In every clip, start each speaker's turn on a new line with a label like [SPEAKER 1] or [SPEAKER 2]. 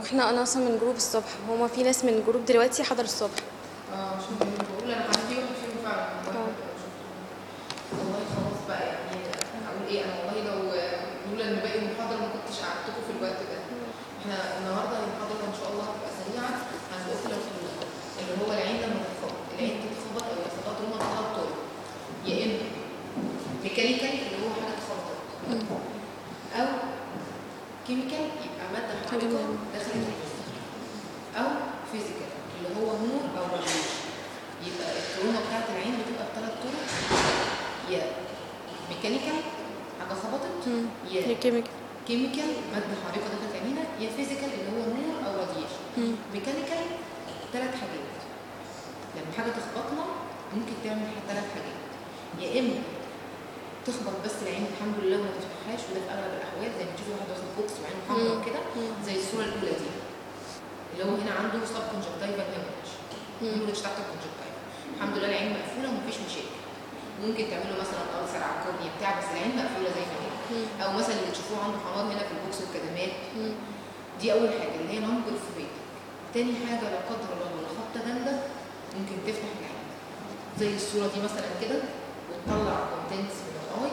[SPEAKER 1] واحنا انا اصلا من جروب الصبح هما في ناس من الجروب دلوقتي حضر الصبح
[SPEAKER 2] اه عشان كده بقول انا عندي واحد فيهم فعلا والله والله خلاص بقى يعني اقول ايه انا والله لو لولا ان باقي المحاضره ما كنتش قعدتكم في الوقت ده احنا النهارده المحاضره ان شاء الله هتبقى سريعه عن الاوكلر فلويد اللي هو العين لما تتخبط العين تتخبط او الاصابات هما ثلاث طرق يا اما ميكانيكال اللي هو حاجه اتخبطت او كيميكال يبقى ماده
[SPEAKER 1] حاجة
[SPEAKER 2] محركه
[SPEAKER 1] من-
[SPEAKER 2] دخلت الجسم او فيزيكال اللي هو نور او راديوشن يبقى التروما بتاعت العين بتبقى بثلاث طرق يا ميكانيكال حاجه خبطت
[SPEAKER 1] مم.
[SPEAKER 2] يا
[SPEAKER 1] هي كيميكال
[SPEAKER 2] كيميكال ماده حريقه دخلت عينينا يا فيزيكال اللي هو نور او راديشن
[SPEAKER 1] مم.
[SPEAKER 2] ميكانيكال ثلاث حاجات لما حاجه تخبطنا ممكن تعمل ثلاث حاجات يا اما تخبط بس العين الحمد لله وما تفتحهاش وده في اغلب الاحوال زي ما تشوف واحد واخد بوكس وعينه حمراء
[SPEAKER 1] مم.
[SPEAKER 2] كده
[SPEAKER 1] مم.
[SPEAKER 2] زي الصوره الاولى دي اللي هو هنا عنده سب كونجكتيفال هيموريدج
[SPEAKER 1] مم.
[SPEAKER 2] هيموريدج تحت الكونجكتيفا الحمد لله العين مقفوله ومفيش مشاكل ممكن تعمله مثلا ألسر على الكورنيا بتاع بس العين مقفوله زي ما هي
[SPEAKER 1] مم.
[SPEAKER 2] او مثلا اللي تشوفوه عنده حمار هنا في البوكس والكدمات
[SPEAKER 1] مم.
[SPEAKER 2] دي اول حاجه اللي هي نون برفوريت تاني حاجه لا قدر الله لو خبطه جامده ممكن تفتح العين زي الصوره دي مثلا كده وتطلع كونتنتس من الاي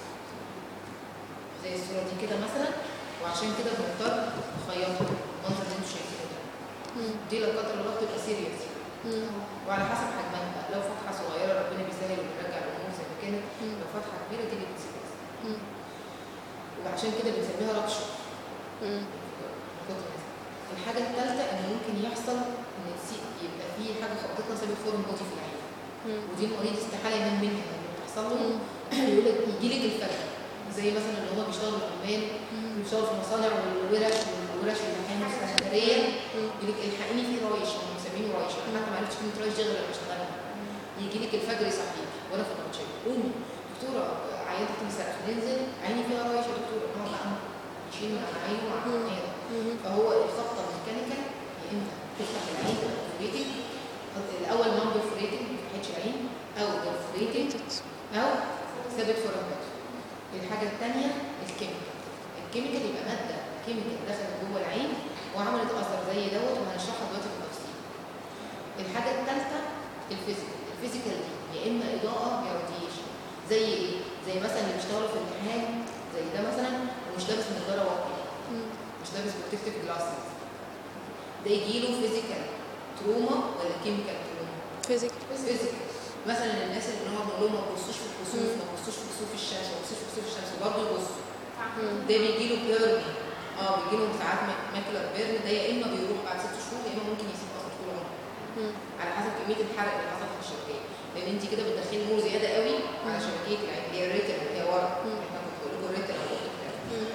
[SPEAKER 2] زي الصوره دي كده مثلا وعشان كده بنضطر نخيطها المنظر اللي انتوا شايفينه ده
[SPEAKER 1] مم.
[SPEAKER 2] دي لا قدر الله بتبقى سيريس
[SPEAKER 1] مم.
[SPEAKER 2] وعلى حسب حجمها بقى لو فتحه صغيره ربنا بيسهل وبيرجع الامور زي ما كانت
[SPEAKER 1] مم.
[SPEAKER 2] لو فتحه كبيره دي بتبقى سيريس
[SPEAKER 1] مم.
[SPEAKER 2] وعشان كده بنسميها ربشه
[SPEAKER 1] مم.
[SPEAKER 2] كتر الحاجة الثالثة إن ممكن يحصل إن تسي- يبقى في حاجة خبطتنا سابت فورم بودي في العين
[SPEAKER 1] مم.
[SPEAKER 2] ودي المريض استحالة ينام منها لما بتحصل له
[SPEAKER 1] مم.
[SPEAKER 2] يقول لك يجي لك الفجر زي مثلا اللي هو بيشتغل عمال
[SPEAKER 1] مم.
[SPEAKER 2] بيشتغل في مصانع والورش والورش المكان السكندرية
[SPEAKER 1] مم.
[SPEAKER 2] يقول لك الحقيني في رايش هم مسمينه رايش انا حتى ما عرفتش كلمة رايش دي غير لما اشتغلها يجي لك الفجر يصحيك وانا في النوتشيه قومي دكتورة عيادة مسرح ننزل عيني فيها رايش يا دكتورة هو بقى يشيل من على عينه وعلى
[SPEAKER 1] مم.
[SPEAKER 2] عينيه
[SPEAKER 1] مم.
[SPEAKER 2] فهو الخبطه الميكانيكال يا اما تفتح العين برفوريتنج الاول نون برفوريتنج ما فتحتش العين او برفوريتنج او ثابت فورمات الحاجه الثانيه الكيميكال الكيميكال يبقى ماده كيميكال دخلت جوه العين وعملت اثر زي دوت وهنشرحها دلوقتي بالتفصيل الحاجه الثالثه الفيزيكال الفيزيكال دي يا اما اضاءه يا راديشن زي ايه زي مثلا اللي بيشتغلوا في الامتحان زي ده مثلا ومش لابس نظاره واقيه
[SPEAKER 1] مم.
[SPEAKER 2] مش لابس بروتكتيف جلاسز ده يجيله فيزيكال تروما ولا كيميكال تروما
[SPEAKER 1] فيزيك
[SPEAKER 2] فيزيكال مثلا الناس اللي بنقعد نقول لهم ما تبصوش في الكسوف
[SPEAKER 1] مم.
[SPEAKER 2] ما تبصوش في كسوف الشمس ما تبصوش في كسوف الشمس وبرضه يبصوا
[SPEAKER 1] مم.
[SPEAKER 2] ده بيجيله بيرن اه بيجيله ساعات ماكلر بيرن ده يا اما بيروح بعد ست شهور يا اما ممكن يسيب اثر طول عمره
[SPEAKER 1] مم.
[SPEAKER 2] على حسب كميه الحرق اللي حصل في الشبكيه لان انت كده بتدخلي نور زياده قوي على شبكيه العين هي الريتنا اللي هي ورا
[SPEAKER 1] مم.
[SPEAKER 2] احنا كنت بقول لكم الريتنا او الأوبتيك.
[SPEAKER 1] مم.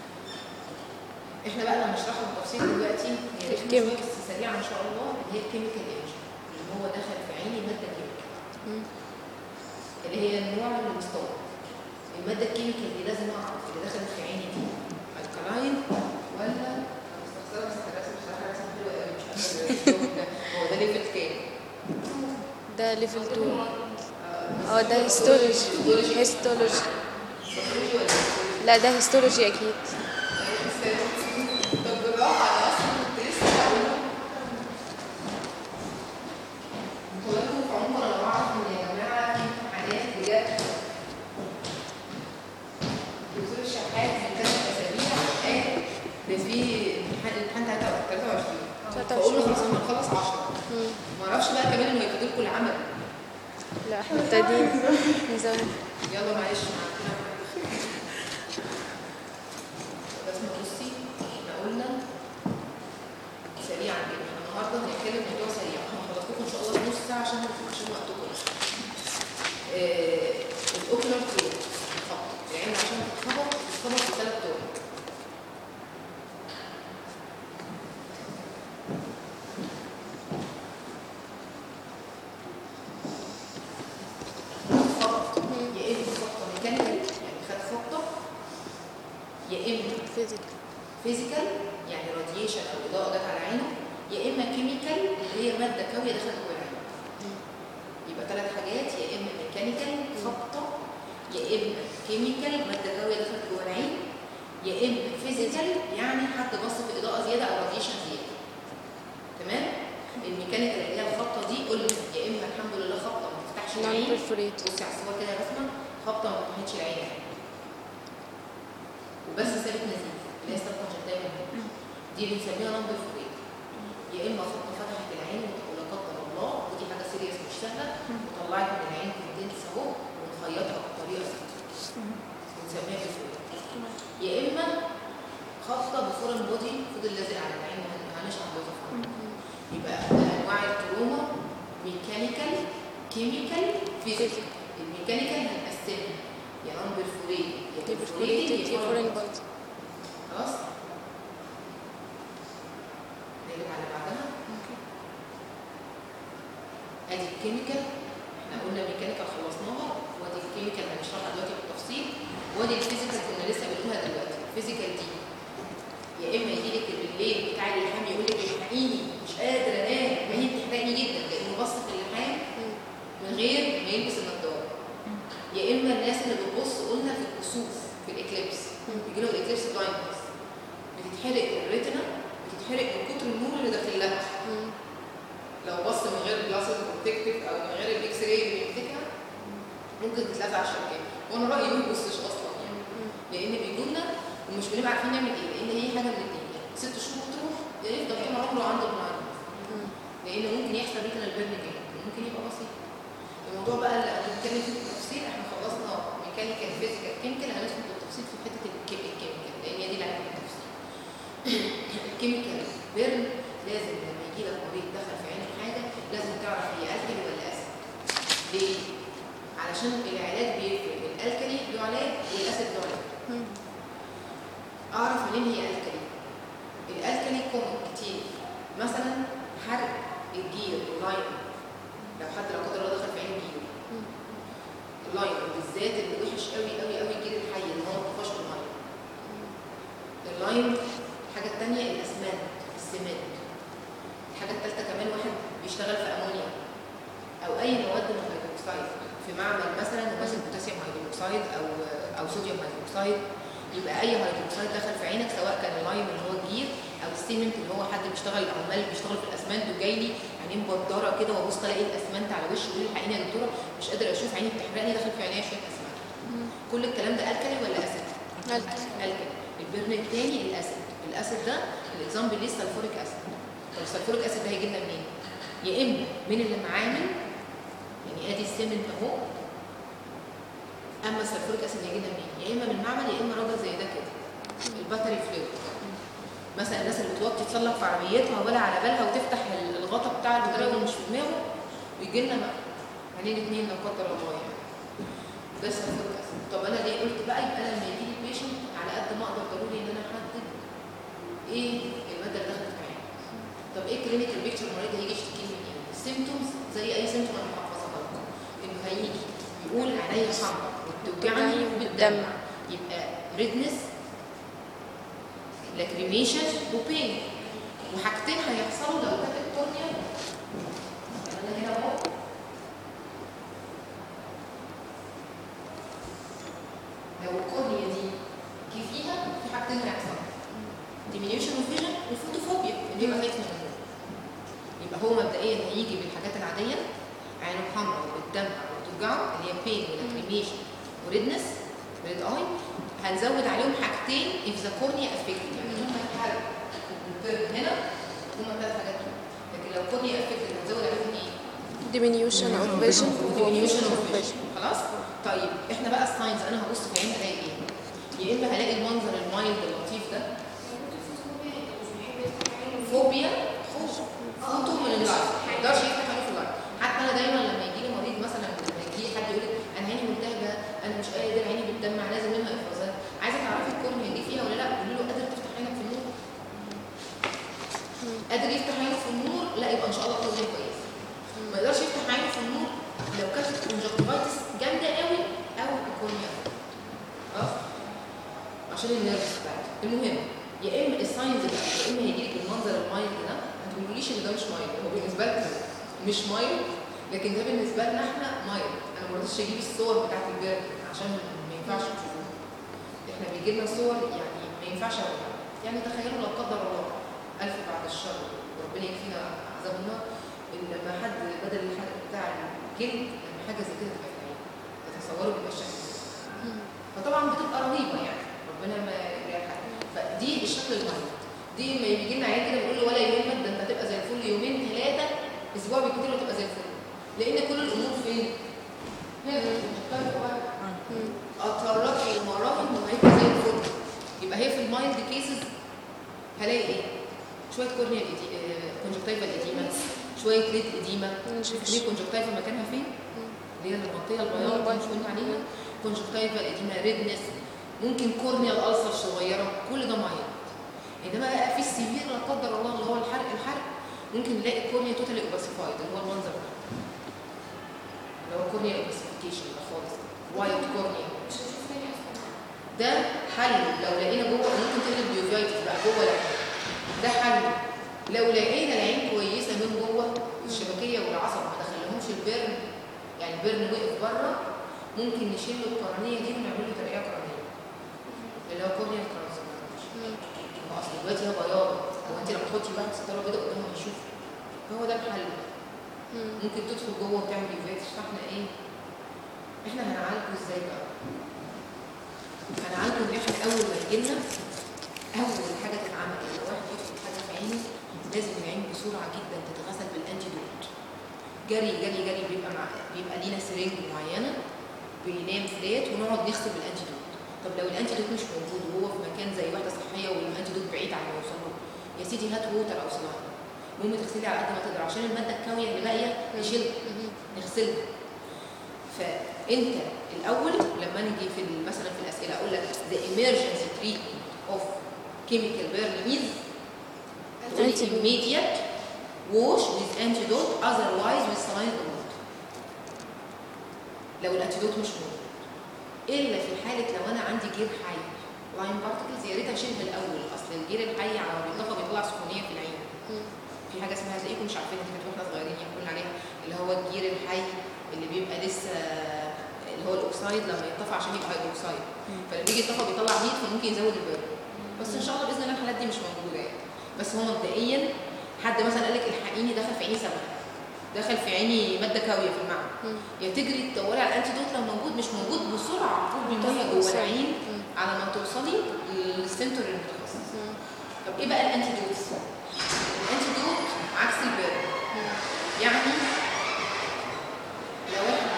[SPEAKER 2] احنا بقى لما نشرحها بالتفصيل دلوقتي هي رخمة
[SPEAKER 1] الكيميكال.
[SPEAKER 2] شوية بس سريعا ان شاء الله اللي هي الكيميكال ايمج اللي هو دخل في عيني ماده كيميكال
[SPEAKER 1] مم.
[SPEAKER 2] اللي هي النوع من المستورد الماده الكيميكال دي لازم اعرف اللي دخلت في عيني دي الكلاين ولا أنا مستخسره بس الرسم بصراحه رسم حلو قوي مش عارفه هو ده ليفل كام؟
[SPEAKER 1] ده ليفل 2
[SPEAKER 2] آه،
[SPEAKER 1] اه ده هيستولوجي
[SPEAKER 2] هيستولوجي.
[SPEAKER 1] هيستولوجي
[SPEAKER 2] هيستولوجي ولا هيستولوجي؟
[SPEAKER 1] لا ده هيستولوجي اكيد
[SPEAKER 2] طب بالراحه انا اصلا كنت لسه هقول هو انتوا في عموما انا بعرف ان يا جماعه في امتحانات بجد دكتور الشحات من ثلاث اسابيع قال ده في امتحان الامتحان 23 فاقول له خلاص احنا هنخلص 10
[SPEAKER 1] مم.
[SPEAKER 2] ما اعرفش بقى كمان انه هيفيد لكم العمل
[SPEAKER 1] لا احنا مبتدئين من زمان
[SPEAKER 2] يلا معلش معانا بس ما بصي احنا قلنا سريعا كده احنا النهارده هنتكلم موضوع سريع احنا هخلصكم ان شاء الله في نص ساعه عشان عشان وقتكم آه الاوكلر تيوب خبط العين عشان تتخبط تتخبط في ثلاث طرق خبط يا اما خبطه ميكانيكال يعني خد خبطه يا اما
[SPEAKER 1] فيزيك
[SPEAKER 2] فيزيكال يعني راديشن او اضاءه جت على عينه يا اما كيميكال اللي هي ماده كاويه دخلت جوه العين يبقى ثلاث حاجات يا اما ميكانيكال خبطه يا اما كيميكال ماده كاويه دخلت جوه العين يا اما فيزيكال يعني حد بص في اضاءه زياده او راديشن زياده الميكانيكال اللي هي الخبطه دي قلنا يا اما الحمد لله خبطه ما تفتحش
[SPEAKER 1] نون
[SPEAKER 2] العين
[SPEAKER 1] بيرفوريتد
[SPEAKER 2] بصي على الصور كده رسمه خبطه ما فتحتش العين وبس سابت نزيف اللي هي ستة دايما دي اللي بنسميها نمبر فريد يا اما خبطه فتحت العين ولا قدر الله ودي حاجه سيريس مش سهله وطلعت من العين كونتنتس اهو ونخيطها بطريقه سهله بنسميها بفريد يا اما خبطه بفورن بودي فضل لازق على العين هنشرح ده يبقى انواع التروما ميكانيكال كيميكال فيزيكال الميكانيكال هنقسمها يا نون بيرفوريت يا
[SPEAKER 1] دي
[SPEAKER 2] بيرفوريت
[SPEAKER 1] بيرفوريتد
[SPEAKER 2] يا
[SPEAKER 1] دي
[SPEAKER 2] foreign
[SPEAKER 1] فورين
[SPEAKER 2] body.
[SPEAKER 1] بودي
[SPEAKER 2] خلاص نيجي على بعدها ادي الكيميكال احنا قلنا ميكانيكال خلصناها وادي الكيميكال هنشرحها دلوقتي بالتفصيل وادي الفيزيكال كنا لسه بنقولها دلوقتي الفيزيكال دي يا اما يجي لك بالليل بتاع اللحام يقول لك الحقيني مش قادر انام عيني بتحرقني جدا لانه بص في اللحام من غير ما يلبس النضاره يا اما الناس اللي بتبص قلنا في الكسوف في الاكليبس بيجي لهم الاكليبس بلايندنس بتتحرق الريتنا بتتحرق من كتر النور اللي داخل لها لو بص من غير جلاسز بروتكتيف او من غير الاكس راي اللي بيمسكها ممكن تتلزع على الشبكه وانا رايي ما يبصش اصلا يعني لان بيجوا لنا ومش بنبقى عارفين نعمل ايه لان هي حاجه من الاثنين ست شهور تروح يفضل طول عمره عنده المرض لان ممكن يحصل ريتنال بيرن جامد ممكن يبقى بسيط الموضوع بقى اللي هنتكلم فيه بالتفصيل احنا خلصنا ميكانيكال فيزيكال كيميكال هندخل بالتفصيل في حته الكي- الكيميكال لان هي دي اللي عندنا التفصيل الكيميكال بيرن لازم لما يجي لك مريض دخل في عينه حاجه لازم تعرف هي الكلي ولا اسيد ليه؟ علشان العلاج بيفرق الالكلي له علاج والاسيد له علاج اعرف منين هي الكلي الالكلي كومن كتير مثلا حرق الجير اللاين لو حد لا قدر الله دخل في عين جير اللاين بالذات اللي وحش قوي قوي قوي الجير الحي اللي هو ما فيهوش الميه اللاين الحاجه الثانيه الاسمنت السمنت الحاجه الثالثه كمان واحد بيشتغل في امونيا او اي مواد من الهيدروكسيد في معمل مثلا وماسك بوتاسيوم هيدروكسيد او او صوديوم هيدروكسيد يبقى اي هيدروكسيد دخل في عينك سواء كان اللايم اللي هو الجير او السيمنت اللي هو حد بيشتغل عمال بيشتغل في الاسمنت وجاي لي عينيه مبدره كده وابص الاقي الاسمنت على وشي يقول لي الحقيني يا دكتوره مش قادر اشوف عيني بتحرقني داخل في عينيا شويه اسمنت كل الكلام ده الكلي ولا اسيد؟ الكلي البرن الثاني الاسيد الاسيد ده الاكزامبل ليه السلفوريك اسيد طب السلفوريك اسيد ده هيجي لنا منين؟ يا اما من اللي معامل يعني ادي السمنت اهو اما السلفوريك اسيد هيجي لنا منين؟ يا اما من المعمل يا اما راجل زي ده كده الباتري فلويد مثلا الناس اللي بتوطي تصلح في عربيتها ولا على بالها وتفتح ال- الغطا بتاع البطاريه وهو مش في دماغه ويجي لنا بقى عينين اتنين لا قدر الله يعني ده سلفوريك اسيد طب انا ليه قلت بقى يبقى انا لما يجي لي بيشنت على قد ما اقدر ضروري ان انا احدد ايه الماده اللي دخلت في عيني طب ايه كلينيكال بيكتشر المريض هيجي يشتكي لي من ايه؟ السيمتومز زي اي سيمتوم انا محفظها لكم انه هيجي يقول عينيا حمراء وبتوجعني وبتدمع يبقى ريدنس لاكريميشن وبين وحاجتين هيحصلوا لو كانت الكورنيا انا هنا اهو لو الكورنيا دي جه فيها في حاجتين هيحصلوا diminution of vision وفوتوفوبيا اللي يبقى خايف من النور يبقى هو مبدئيا هيجي بالحاجات العاديه عينه حمراء وبتدمع وبتوجعه اللي هي بين ولاكريميشن وريدنس ريد اي هنزود عليهم حاجتين if the cornea affected يعني هم الحرق والبرد هنا هم ثلاث حاجات دول. لكن لو cornea affected هنزود عليهم ايه؟
[SPEAKER 1] diminution of vision
[SPEAKER 2] diminution of vision خلاص؟ طيب احنا بقى الساينز انا هبص في عين الاقي ايه؟ يا اما هلاقي المنظر المايلد اللطيف ده فوبيا خوف فوتو من اللايت ما يقدرش يفتح عينه في اللايت حتى انا دايما لما يجي لي مريض مثلا لما يجي لي حد يقول لي انا عيني ملتهبه انا مش قادر عيني بتدمع لازم منها افرازات عايزه تعرفي الكورنيا دي فيها ولا لا قولي له قادر تفتح عينك في النور قادر يفتح عينه في النور لا يبقى ان شاء الله الكورنيا كويس ما يقدرش يفتح عينه في النور لو كانت كونجكتيفايتس جامده قوي او الكورنيا خلاص عشان النيرفز بتاعته المهم يا اما الساينز بقى يا اما هيجي لك المنظر المايلد ده ما تقوليش ان ده مش مايلد هو بالنسبه لك مش مايلد لكن ده بالنسبه لنا احنا مايلد انا ما رضيتش اجيب الصور بتاعت البرد عشان ما ينفعش تشوفوها احنا بيجي لنا صور يعني ما ينفعش أقولها. يعني تخيلوا لا قدر الله الف بعد الشر وربنا يكفينا عذاب النار لما حد بدل الحلق بتاع الجلد لما حاجه زي كده تبقى في العين تتصوروا بيبقى الشكل ده. فطبعا بتبقى رهيبه يعني ربنا ما يريحها فدي الشكل المريض دي ما يجي لنا عيال كده بنقول له ولا يومين مد انت هتبقى زي الفل يومين ثلاثه اسبوع بالكتير وتبقى زي الفل لان كل الامور فين؟ هنا اتطرق لمراحل انه هيبقى زي الفل يبقى هي في المايلد كيسز هلاقي ايه؟ شويه كورنيا كونجكتيفال اديما شويه ليد اديما
[SPEAKER 1] نشوف.
[SPEAKER 2] ليه كونجكتيفا مكانها فين؟ اللي هي المنطقه البياض دي مش قلنا عليها كونجكتيفال اديما ريدنس ممكن كورنيا الالسر صغيره كل ده مايلد انما بقى في السيفير لا قدر الله اللي هو الحرق الحرق ممكن نلاقي كورنيا توتالي اوباسيفايد اللي هو المنظر ده اللي هو كورنيا اوباسيفيكيشن ده خالص وايت كورنيا ده حل لو لقينا جوه ممكن تقلب بيوفيتس بقى جوه لا ده حل لو لقينا العين كويسه من جوه الشبكيه والعصب ما دخلهمش البرن يعني البرن وقف بره ممكن نشيل له القرنيه دي ونعمل له ترقيع قرنيه اللي هو كورنيا ترانسبلانتيشن ما اصل دلوقتي هي بياض هو انت لما تحطي واحد ستاره بيضاء قدامه هيشوف هو ده الحل ممكن تدخل جوه وتعمل يوفيتس فاحنا ايه احنا هنعالجه ازاي بقى هنعالجه ان احنا اول ما يجيلنا اول حاجه تتعمل لو واحد يدخل حاجه في عينه لازم العين بسرعه جدا تتغسل بالانتيدوت جري جري جري بيبقى مع بيبقى لينا سرنج معينه بينام فلات ونقعد نغسل بالانتيدوت طب لو الانتيدوت مش موجود وهو في مكان زي واحده صحيه والانتيدوت بعيد عن ما يوصل له يا سيدي هات ووتر او سلاين المهم تغسلي على قد ما تقدر عشان الماده الكاويه اللي باقيه نشيلها نغسلها فانت الاول لما نيجي في ال- مثلا في الاسئله اقول لك the emergency treatment of chemical burn is تقولي
[SPEAKER 1] Antidote.
[SPEAKER 2] immediate wash with antidote otherwise with saline or water لو الانتيدوت مش موجود الا في حاله لو انا عندي جير حي لاين بارتكلز يا ريت اشيلها الاول اصل الجير الحي على ما بيطلع بيطلع سخونيه في العين في حاجه اسمها زيكم مش عارفينها دي كانت واحنا صغيرين يحكوا لنا عليها اللي هو الجير الحي اللي بيبقى لسه اللي هو الاوكسايد لما يطفى عشان يبقى هيدروكسايد فلما بيجي يطفى بيطلع هيت فممكن يزود البرد بس ان شاء الله باذن الله الحالات دي مش موجوده يعني بس هو مبدئيا حد مثلا قال لك الحقيني دخل في عيني سمك دخل في عيني ماده كاويه في المعمل يا تجري تدوري على الانتيدوت لو موجود مش موجود بسرعه على طول بالميه جوه العين على ما توصلي للسنتر المتخصص طب ايه بقى الانتيدوت؟ الانتيدوت عكس البرد يعني لو احنا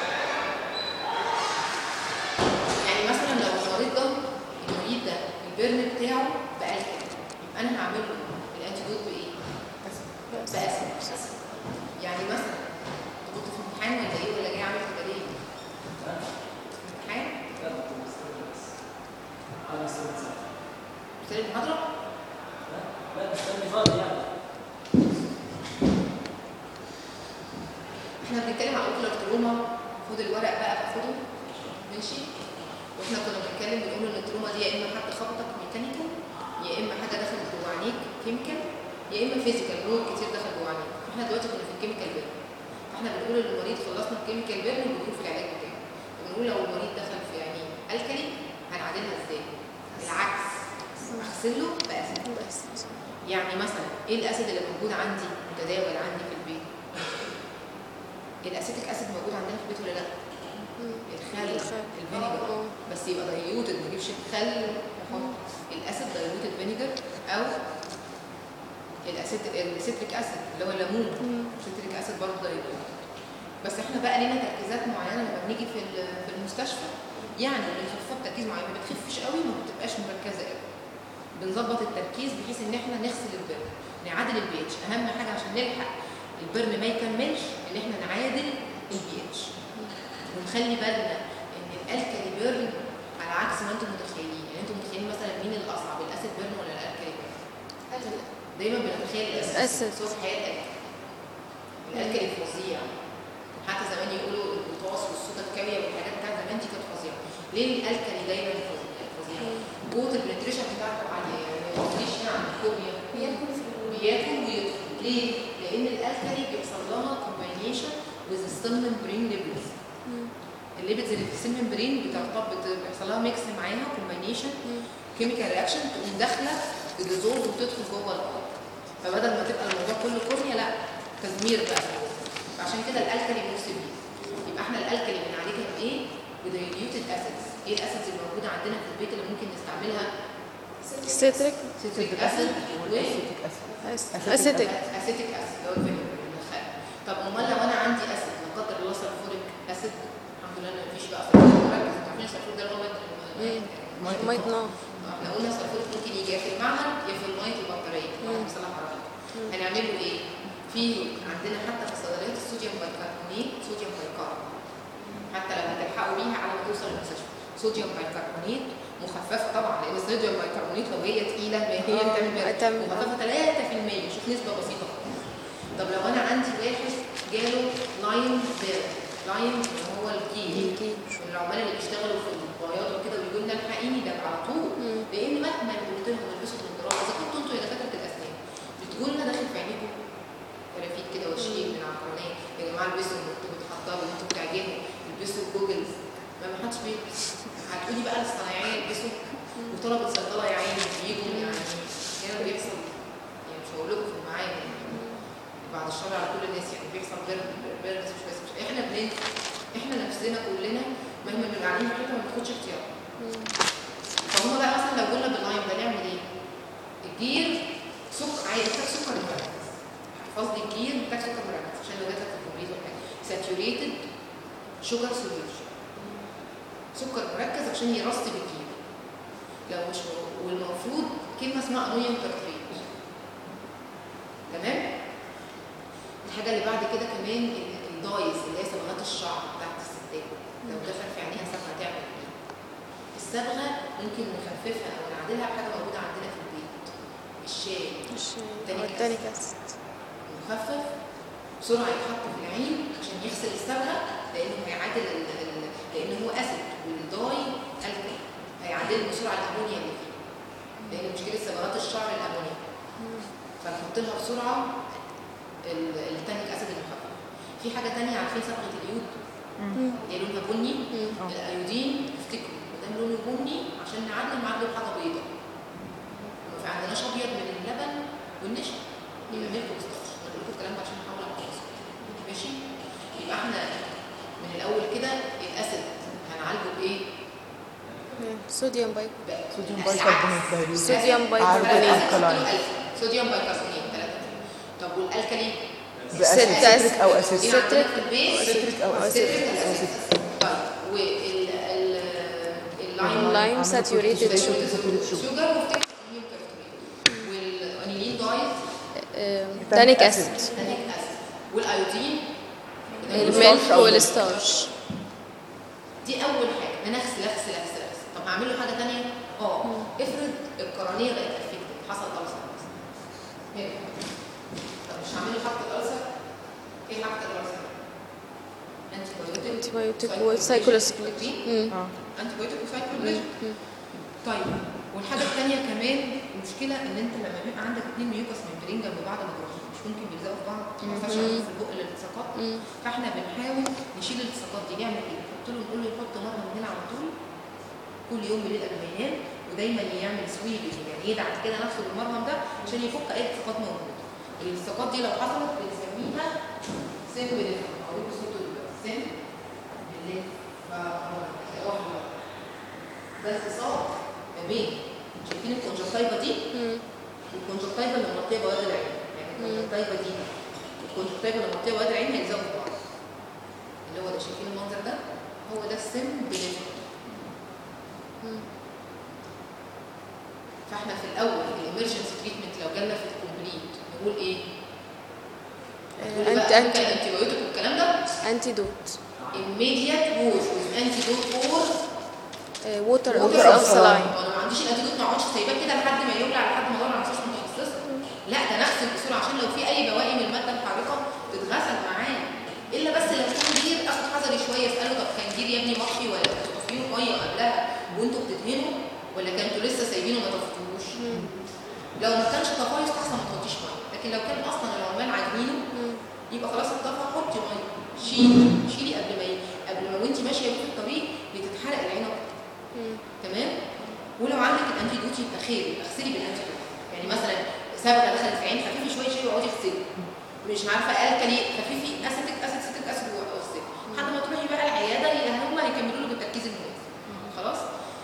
[SPEAKER 2] يعني مثلا لو المريض ده المريض ده البرن بتاعه بقى كده يبقى انا هعمل له الانتيدوت بايه؟ بأسد يعني مثلا انت كنت في امتحان ولا ايه ولا جاي عامل كده ليه؟ في امتحان؟ بتسأل المحاضرة؟ احنا بنتكلم عن اوكلر تروما خد الورق بقى باخده ماشي واحنا كنا بنتكلم بنقول ان التروما دي يا اما حد خبطك ميكانيكال يا اما حاجه دخلت جوه عينيك كيميكال يا اما فيزيكال نور كتير دخل جوه عينيك احنا دلوقتي كنا في الكيميكال بيرن فاحنا بنقول للمريض خلصنا الكيميكال بيرن وبنقول في العلاج بتاعه بنقول لو المريض دخل في عينيه الكلي هنعادلها ازاي؟ العكس اغسل له باسيد
[SPEAKER 1] بس
[SPEAKER 2] يعني مثلا ايه الاسيد اللي موجود عندي متداول عندي في البيت الاسيتيك اسيد موجود عندنا في البيت ولا لا الخل الفينيجر بس يبقى دايلوتد ما نجيبش الخل نحط الاسيد دايلوتد فينيجر او الاسيد السيتريك اسيد اللي هو الليمون السيتريك اسيد برضه دايلوتد بس احنا بقى لينا تركيزات معينه لما بنيجي في ال- في المستشفى يعني اللي يخفها بتركيز معين ما بتخفش قوي ما بتبقاش مركزه قوي بنظبط التركيز بحيث ان احنا نغسل البرن نعادل البي اتش اهم حاجه عشان نلحق البرن ما يكملش ان احنا نعادل البي اتش ونخلي بالنا ان الالكالي بيرن على عكس ما انتم متخيلين يعني انتم متخيلين مثلا مين الاصعب الاسيد بيرن ولا الالكالي بيرن دايما بنتخيل الاسيد
[SPEAKER 1] الأسيد.
[SPEAKER 2] بس هو في الحقيقه الالكالي الالكالي فظيع حتى زمان يقولوا البوتاص والصودا الكاويه والحاجات بتاعت زمان دي كانت فظيعه ليه الالكالي دايما فظيع قوه البنتريشن بتاعته عاليه يعني ما يقوليش عن الكوبيا
[SPEAKER 1] بياكل في ال-
[SPEAKER 2] بياكل ويدخل ليه؟ لان الالكالي بيحصل لها كومباينيشن وذ ستيم ممبرين ليبلز
[SPEAKER 1] مم.
[SPEAKER 2] الليبيدز اللي في السيل ممبرين بترتبط بيحصل لها ميكس معاها كومباينيشن
[SPEAKER 1] مم.
[SPEAKER 2] كيميكال رياكشن تقوم داخله تديزولف وتدخل جوه الارض فبدل ما تبقى الموضوع كله كورنيا لا تزمير بقى عشان كده الالكالي موسيبي يبقى احنا الالكالي بنعالجها بايه؟ بدايليوتد اسيدز ايه الاسيدز اللي موجوده عندنا في البيت اللي ممكن نستعملها؟
[SPEAKER 1] ستريك
[SPEAKER 2] سيتريك اسيد و
[SPEAKER 1] اسيتك
[SPEAKER 2] اسيتيك اسيد اللي هو الفينيجر الخل طب امال لو انا عندي اسيد لا قدر الله سلفوريك اسيد الحمد لله ان مفيش بقى سلفور مركز انتوا عارفين السلفور ده اللي هو مادة-
[SPEAKER 1] مية نار
[SPEAKER 2] احنا قلنا السلفور ممكن يجي يا في المعمل يا في الميه البطاريه
[SPEAKER 1] مم.
[SPEAKER 2] بصلاح عربي هنعمل له ايه؟ في عندنا حتى في الصيدليات الصوديوم بايكربونات صوديوم بايكربونات حتى لو هتلحقوا بيها على ما توصل المستشفى صوديوم بايكربونات مخففه طبعا لان الصوديوم بايكربونات لو هي تقيله ما هي
[SPEAKER 1] آه،
[SPEAKER 2] بتعمل بيها.
[SPEAKER 1] هتعمل.
[SPEAKER 2] مخففه 3% شوف نسبه بسيطه خالص. طب لو انا عندي واحد جاله لاين بير لاين اللي هو الجيل
[SPEAKER 1] الجيل.
[SPEAKER 2] من العمال اللي بيشتغلوا في البياض وكده ويقولوا لنا الحقيني ده على طول
[SPEAKER 1] مم.
[SPEAKER 2] لان مهما قلت لهم البسوا النضاره اذا كنتوا انتوا يا دكاتره الاسنان بتقول لنا داخل في عينيكم كرافيت كده وشيك من على القرنيه يا جماعه البسوا انتوا بتحضروا انتوا بتعجبوا البسوا جوجلز ما ما حدش بيلبس هتقولي بقى للصنايعيه البسوا وطلبه صيدله يا عيني بيجوا يعني هنا بيحصل يعني مش هقول لكم في المعامل يعني بعد الشر على كل الناس يعني بيحصل بيرد بيرد مش بس مش احنا بننسى احنا نفسنا كلنا مهما بنبقى قاعدين في حته ما بناخدش اختيار فهم بقى مثلا لو قلنا باللايم ده نعمل ايه؟ الجير سكر عادي محتاج سكر مركز احفظ لي الجير محتاج سكر مركز عشان لو جاتلك في الكوبريز ولا حاجه ساتيوريتد شوجر سوليوشن سكر مركز عشان يرسب الجير لو مش والمفروض كلمه اسمها انويوم ترتريت تمام؟ الحاجه اللي بعد كده كمان ال- الدايز اللي هي صبغات الشعر بتاعت الستات لو دخل في عينيها صبغه تعمل ايه؟ الصبغه ممكن نخففها او نعدلها بحاجه موجوده عندنا في البيت الشاي تاني كاس.
[SPEAKER 1] تاني كاس
[SPEAKER 2] مخفف بسرعه يتحط في العين عشان يغسل الصبغه لانه هيعادل ال- ال- لان هو اسيد والداي الكحول هيعادل بسرعه الامونيا اللي فيه لان مشكله صبغات الشعر الامونيا فنحط لها بسرعه ال- التانيك اسيد المخفف في حاجه تانية عارفين صبغه اليود هي لونها بني
[SPEAKER 1] مم.
[SPEAKER 2] الايودين افتكروا ما دام لونه بني عشان نعدل معدل بحاجه بيضاء وما في عندناش ابيض من اللبن والنشا يبقى ملك مستقر انا بقول لكم الكلام ده عشان احاول احفظه ماشي يبقى احنا من الاول كده الاسيد هنعالجه بايه؟
[SPEAKER 1] صوديوم بايك
[SPEAKER 2] ب-
[SPEAKER 3] صوديوم
[SPEAKER 2] الأسيد.
[SPEAKER 3] بايكربونات دايلوت.
[SPEAKER 1] صوديوم
[SPEAKER 2] الأسيد.
[SPEAKER 1] بايكربونات.
[SPEAKER 2] الأسيد
[SPEAKER 3] الكلاين.
[SPEAKER 2] كله ألف. صوديوم بايكربونات ثلاثة طب والالكالي
[SPEAKER 3] باسيد
[SPEAKER 1] ست
[SPEAKER 3] ستريك او اسيد
[SPEAKER 2] ايه عندنا في البيت
[SPEAKER 3] ستريك او اسيد
[SPEAKER 2] ستريك أسيد. طيب وال ال اللايم
[SPEAKER 1] اللايم ساتيوريتد
[SPEAKER 3] Saturated
[SPEAKER 1] شوجر
[SPEAKER 3] sugar.
[SPEAKER 2] شوجر وفتكر أنيون كارتوريت والانيلين دايت
[SPEAKER 1] تانيك اسيد
[SPEAKER 2] تانيك اسيد والايودين
[SPEAKER 1] الميلك والستارش
[SPEAKER 2] دي اول حاجه انا اغسل اغسل اغسل اغسل طب هعمل له حاجه ثانيه اه افرض القرنيه بقت افكتد حصل ألسر مثلا هنا طب مش هعمل له حاجه الألسر ايه حاجه الألسر انتي بايوتيك
[SPEAKER 1] انتي بايوتيك وسايكولوسيكلين
[SPEAKER 3] اه
[SPEAKER 2] انتي بايوتيك وسايكلوبليجن طيب والحاجه الثانيه كمان المشكله ان انت لما بيبقى عندك اثنين ميوكس ممبرين جنب بعض مجروحين مش ممكن بيلزقوا في بعض ما ينفعش يحطوا في البق الالتصاقات فاحنا بنحاول نشيل الالتصاقات دي نعمل ايه؟ نحط له نقول له يحط مرهم هنا على طول كل يوم بالليل قبل ما ينام ودايما يعمل سويبنج يعني يدعك كده نفسه بالمرهم ده عشان يفك اي التصاقات موجوده الالتصاقات دي لو حصلت بنسميها سن بليف او صوته سن بليف واحده ده التصاق ما بين شايفين الكونجكتيفا دي والكونجكتيفا اللي مغطيه بوادي العين يعني الكونجكتيفا دي والكونجكتيفا اللي مغطيه بوادي العين هيلزقوا في بعض اللي هو ده شايفين المنظر ده هو ده السن بليف فاحنا في الاول الامرجنسي تريتمنت لو جالنا في الكومبليت نقول ايه؟ نقول
[SPEAKER 1] انت
[SPEAKER 2] بقى
[SPEAKER 1] انت
[SPEAKER 2] انتي بايوتيك والكلام ده
[SPEAKER 1] انتي دوت
[SPEAKER 2] immediate wash with antidote or
[SPEAKER 1] ووتر او
[SPEAKER 3] Water
[SPEAKER 1] او
[SPEAKER 3] of
[SPEAKER 1] سلاين
[SPEAKER 2] ما انا ما عنديش الانتيدوت ما اقعدش سايباه كده لحد ما يولع لحد ما ادور على مستشفى متخصصه لا ده نغسل بسرعه عشان لو في اي بواقي من الماده الحارقه تتغسل معاه الا بس لو كان جير اخد حذري شويه اساله طب كان جير يا ابني مطفي ولا كنتوا طافيين ميه قبلها وانتوا بتدهنوا ولا كنتوا لسه سايبينه ما طفتوش لو ما كانش طفاه يستحسن ما تحطيش ميه لكن لو كان اصلا العمال عاجبينه يبقى خلاص اتطفى حطي ميه شيلي شيلي قبل ما ي- قبل ما وانت ماشيه بيه في الطريق بتتحرق العين اكتر تمام ولو عندك الانتي دوت يبقى خير يبقى اغسلي بالانتي دوت يعني مثلا صبغه دخلت في عين خفيفه شويه شويه واقعدي اغسلي مش عارفه الكالي ففي في اسيتيك اسيد سيتيك اسيد واوكسيد لحد ما تروحي بقى العياده يعني هم هيكملوا له بالتركيز المناسب خلاص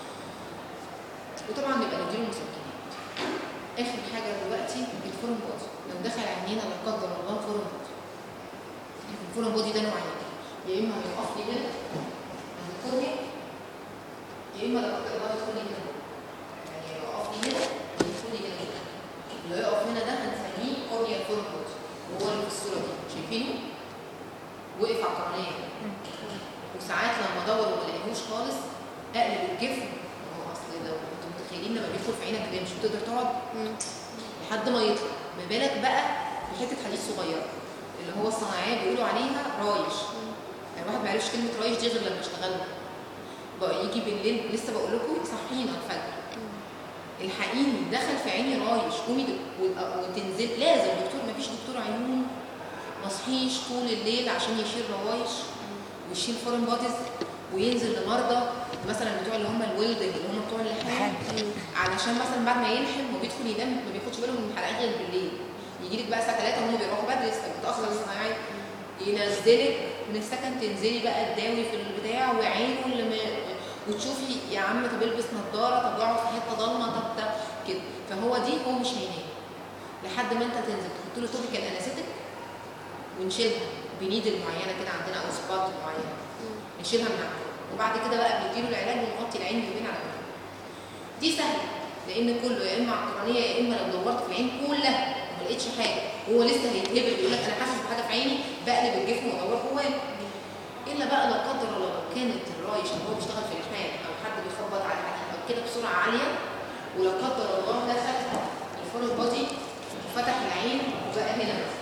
[SPEAKER 2] وطبعا نبقى نديله مسكنات اخر حاجه دلوقتي الفورم بودي لو دخل عينينا لا قدر الله فورم بودي الفورم بودي ده نوعين يا اما هيقف لي هنا عند الكورنيا يا اما لا قدر الله يدخل لي هنا يعني يقف لي هنا يدخل لي هنا اللي يقف هنا ده هنسميه كورنيا فورم بودي وهو اللي في الصوره دي شايفينه وقف على القرنيه وساعات لما ادور وما الاقيهوش خالص اقلب الجفن هو اصل لو انتوا متخيلين لما بيدخل في عينك كده مش بتقدر تقعد لحد ما يطلع ما بالك بقى بحته حديد صغيره اللي هو الصناعيه بيقولوا عليها رايش يعني الواحد ما يعرفش كلمه رايش دي غير لما اشتغلنا بقى يجي بالليل لسه بقول لكم صحينا الفجر الحقيني دخل في عيني رايش قومي د- و- وتنزل لازم دكتور ما فيش دكتور عيون ما صحيش طول الليل عشان يشيل روايش ويشيل فورن بوديز وينزل لمرضى مثلا بتوع اللي هم الولد اللي هم بتوع اللحام علشان مثلا بعد ما يلحم وبيدخل ينام ما بياخدش باله من الحلقات غير بالليل يجي لك بقى الساعه 3 وهم بيروحوا بدري لسه متاخر الصناعي ينزلك من السكن تنزلي بقى تداوي في البتاع وعينه اللي ما وتشوفي يا عم طب البس نظاره طب اقعد في حته ضلمه طب ده كده فهو دي هو مش هينام لحد ما انت تنزل تحط له توبيكال انستيك ونشيلها بنيدل معينه كده عندنا او سبات معينه نشيلها من عنده وبعد كده بقى بنديله العلاج ونغطي العين اليمين على اليمين دي سهله لان كله يا اما على القرنيه يا اما لو دورت في العين كلها وما لقيتش حاجه وهو لسه هيتهبل يقول لك انا حاسس بحاجه في عيني بقلب الجفن وادور جواه الا بقى لا قدر الله لو كانت الرايش اللي هو بيشتغل في الحمام او حد بيخبط على حديد او كده بسرعه عاليه ولا قدر الله دخل الفورن بودي وفتح العين وبقى هنا مثلا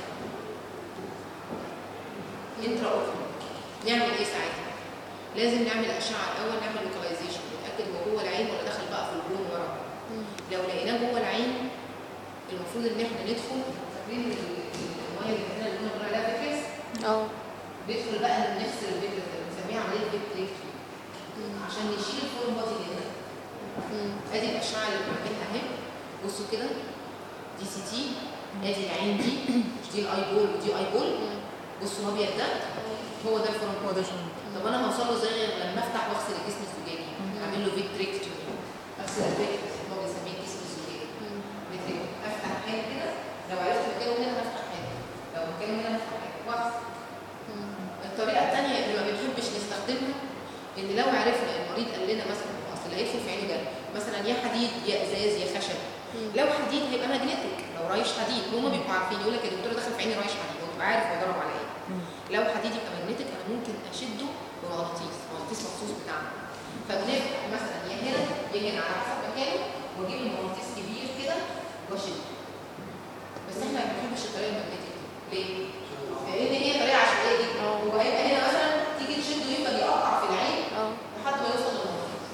[SPEAKER 2] انترا اوبن نعمل ايه ساعتها؟ لازم نعمل اشعه الاول نعمل لوكاليزيشن نتاكد هو جوه العين ولا دخل بقى في البون ورا لو لقيناه جوه العين المفروض ان احنا ندخل فاكرين ال- ال- الميه اللي هنا اللي كنا بنقول عليها فيكس
[SPEAKER 1] اه
[SPEAKER 2] ندخل بقى نفصل الفيكس بنسميها عمليه فيكتريكتومي عشان نشيل الفورم بودي اللي هنا ادي الاشعه اللي بنعملها اهي بصوا كده دي سي تي ادي العين دي مش دي الاي بول ودي اي بول بصوا الابيض ده هو ده الفورم
[SPEAKER 3] هو ده شنو
[SPEAKER 2] طب انا هوصل له ازاي غير لما افتح واغسل الجسم الزجاجي اعمل له فيتريكتومي اغسل الفيكتس هو بيسميه الجسم الزجاجي فيتريكتومي افتح حاجه كده لو عرفت مكانه هنا هفتح حاجه لو مكانه هنا هفتح حاجه واغسل الطريقه الثانيه اللي ما بنحبش نستخدمها ان لو عرفنا المريض قال لنا مثلا اصل اللي هيدخل في عينه ده مثلا يا حديد يا ازاز يا خشب لو حديد هيبقى ماجنتيك لو رايش حديد هما بيبقوا عارفين يقول لك يا دكتور دخل في عيني رايش حديد هو بيبقى عارف هو ضرب على ايه لو حديد يبقى ماجنتيك انا ممكن اشده بمغناطيس مغناطيس مخصوص بتاعنا فبنفتح مثلا يا هنا يا هنا على حسب مكانه واجيب المغناطيس كبير كده واشده بس احنا ما بنحبش الطريقه الماجنتيك ليه؟ لان هي طريقه عشوائيه جدا هو هيبقى هنا مثلا تيجي تشده يفضل يقطع في العين
[SPEAKER 1] اه
[SPEAKER 2] لحد ما يوصل للمغناطيس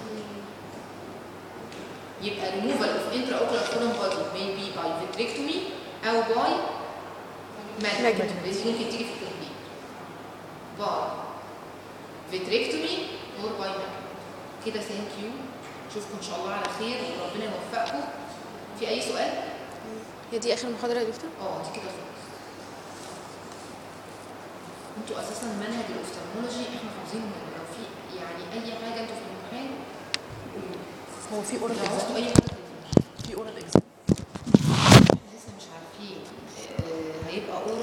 [SPEAKER 2] يبقى removal of intraocular foreign body may be by vitrectomy أو by magnet
[SPEAKER 1] Magnet.
[SPEAKER 2] دي ممكن تيجي في التطبيق by vitrectomy or by magnet كده thank you اشوفكم ان شاء الله على خير وربنا يوفقكم في اي سؤال؟
[SPEAKER 1] هي دي اخر محاضره يا دكتور
[SPEAKER 2] اه دي كده خلاص انتوا اساسا منهج الاوفتالمولوجي احنا حافظينه منه لو في يعني اي حاجه انتوا في الامتحان قولوا
[SPEAKER 3] هو في اورال
[SPEAKER 2] لو عاوزتوا
[SPEAKER 3] اكزام
[SPEAKER 2] اي حاجه تقولوا.
[SPEAKER 3] في اورال اكزام
[SPEAKER 2] لسه مش عارفين آه، هيبقى اورال